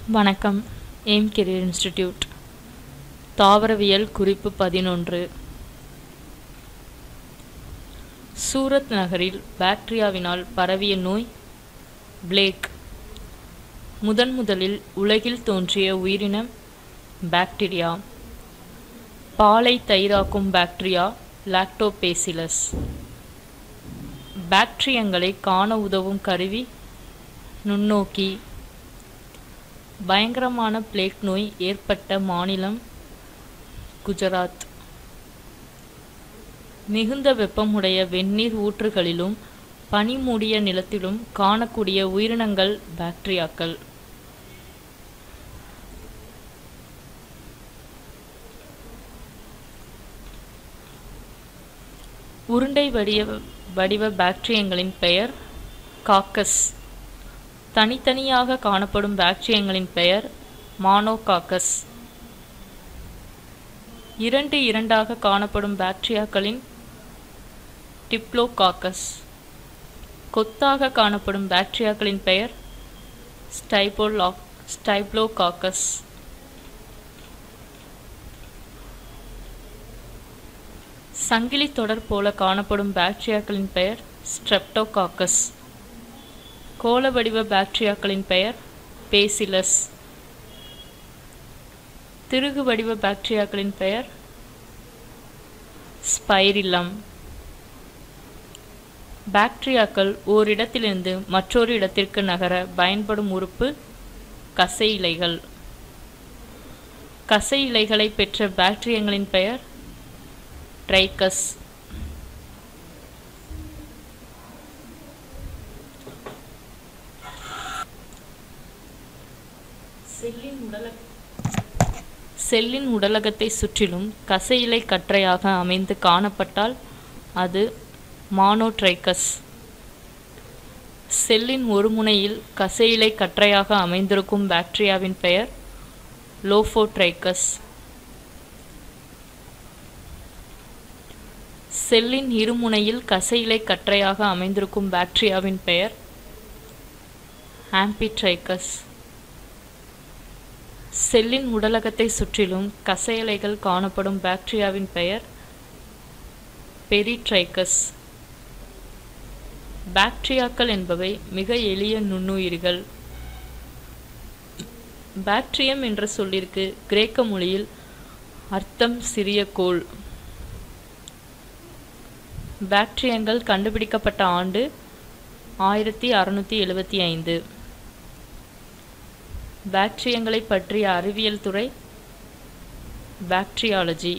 வணக்கம் aim career institute தாவரவியல் குறிப்பு பதினொன்று சூரத் நகரில் பாக்டீரியாவினால் பரவிய நோய் பிளேக் முதன் முதலில் உலகில் தோன்றிய உயிரினம் பாக்டீரியா பாலை தயிராக்கும் பாக்டீரியா லாக்டோபேசிலஸ் பாக்டீரியங்களை காண உதவும் கருவி நுண்ணோக்கி பயங்கரமான பிளேக் நோய் ஏற்பட்ட மாநிலம் குஜராத் மிகுந்த வெப்பமுடைய வெந்நீர் ஊற்றுகளிலும் பனி மூடிய நிலத்திலும் காணக்கூடிய உயிரினங்கள் பாக்டீரியாக்கள் உருண்டை வடிவ வடிவ பாக்டீரியங்களின் பெயர் காக்கஸ் தனித்தனியாக காணப்படும் பாக்டீரியங்களின் பெயர் மானோகாக்கஸ் இரண்டு இரண்டாக காணப்படும் பாக்டீரியாக்களின் டிப்ளோகாக்கஸ் கொத்தாக காணப்படும் பாக்டீரியாக்களின் பெயர் ஸ்டைபோலாக் ஸ்டைப்ளோகாக்கஸ் சங்கிலி தொடர் போல காணப்படும் பாக்டீரியாக்களின் பெயர் ஸ்ட்ரெப்டோகாக்கஸ் கோள வடிவ பாக்டீரியாக்களின் பெயர் பேசிலஸ் திருகு வடிவ பாக்டீரியாக்களின் பெயர் ஸ்பைரிலம் பாக்டீரியாக்கள் ஓரிடத்திலிருந்து மற்றொரு இடத்திற்கு நகர பயன்படும் உறுப்பு கசை இலைகள் கசை இலைகளை பெற்ற பாக்டீரியங்களின் பெயர் ட்ரைக்கஸ் செல்லின் உடல செல்லின் உடலகத்தை சுற்றிலும் கசையிலை கற்றையாக அமைந்து காணப்பட்டால் அது மானோட்ரைக்கஸ் செல்லின் ஒரு முனையில் கசையிலை கற்றையாக அமைந்திருக்கும் பாக்டீரியாவின் பெயர் லோஃபோட்ரைக்கஸ் செல்லின் இருமுனையில் கசையிலை கற்றையாக அமைந்திருக்கும் பாக்டீரியாவின் பெயர் ஆம்பிட்ரைக்கஸ் செல்லின் உடலகத்தை சுற்றிலும் கசையலைகள் காணப்படும் பாக்டீரியாவின் பெயர் பெரிட்ரைக்கஸ் பாக்டீரியாக்கள் என்பவை மிக எளிய நுண்ணுயிர்கள் பாக்டீரியம் என்ற சொல்லிற்கு கிரேக்க மொழியில் அர்த்தம் சிறிய கோள் பாக்டீரியங்கள் கண்டுபிடிக்கப்பட்ட ஆண்டு ஆயிரத்தி அறுநூற்றி எழுபத்தி ஐந்து பாக்டீரியங்களை பற்றிய அறிவியல் துறை பாக்டீரியாலஜி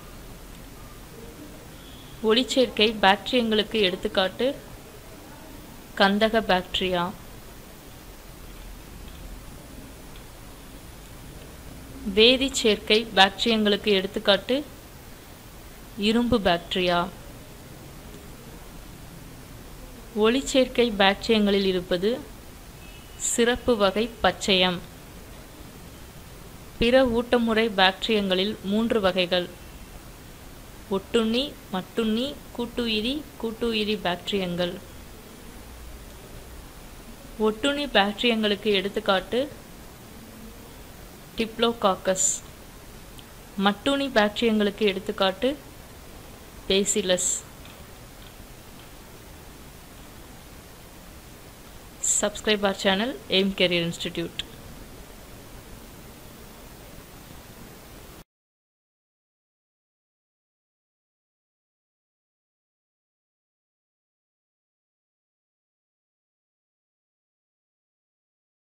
ஒளிச்சேர்க்கை பாக்டீரியங்களுக்கு எடுத்துக்காட்டு கந்தக பாக்டீரியா வேதி சேர்க்கை பாக்டீரியங்களுக்கு எடுத்துக்காட்டு இரும்பு பாக்டீரியா ஒளிச்சேர்க்கை பாக்டீரியங்களில் இருப்பது சிறப்பு வகை பச்சையம் பிற ஊட்டமுறை பாக்டீரியங்களில் மூன்று வகைகள் ஒட்டுண்ணி மட்டுண்ணி கூட்டுயிரி கூட்டுயிரி பாக்டீரியங்கள் ஒட்டுண்ணி பாக்டீரியங்களுக்கு எடுத்துக்காட்டு டிப்ளோகாக்கஸ் மட்டுண்ணி பாக்டீரியங்களுக்கு எடுத்துக்காட்டு bacillus subscribe our channel aim career institute